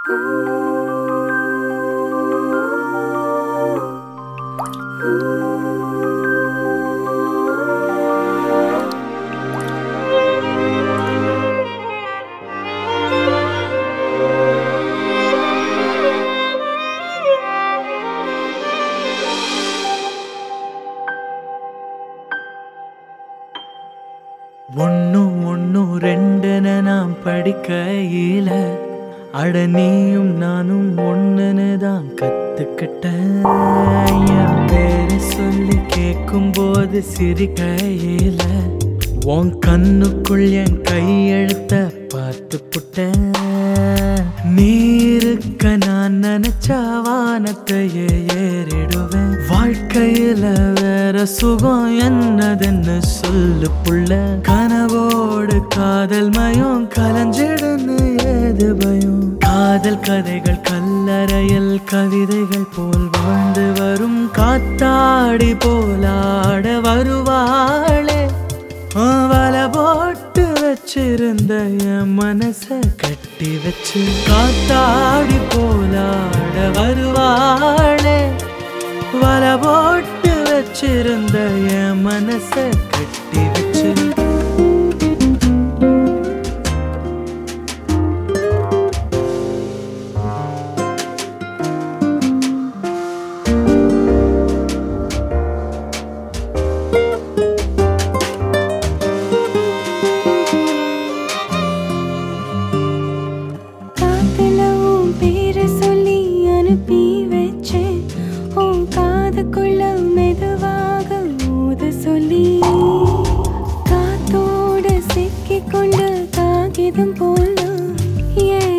ஒன்னு ஒன்னு ரெண்டுன்னு நான் படிக்கையில அட நீயும் நானும் ஒண்ணுன்னு தான் கத்துக்கிட்டேன் என் பேரு சொல்லி கேட்கும் போது சிரிக்கையில உன் கண்ணுக்குள் என் கையெழுத்த பார்த்து புட்டேன் நீருக்க நான் நினைச்ச வானத்தையே ஏறிடுவேன் வாழ்க்கையில வேற சுகம் என்னதுன்னு சொல்லு புள்ள கனவோடு காதல் மயம் கலஞ்சிடுன்னு ஏது பயம் காதல் கதைகள் கல்லறையில் கவிதைகள் போல் வாழ்ந்து வரும் காத்தாடி போலாட வருவாளே வல போட்டு வச்சிருந்த என் மனச கட்டி வச்சு காத்தாடி போலாட வருவாளே வல போட்டு வச்சிருந்த என் மனச கட்டி வச்சு காத்துல உன் பேரை சொல்லி அனுப்பி வச்சேன் உன் காதுக்குள்ள மெதுவாக ஊத சொல்லி காத்தோட சிக்கிக் கொண்டு காகிதம் போல என்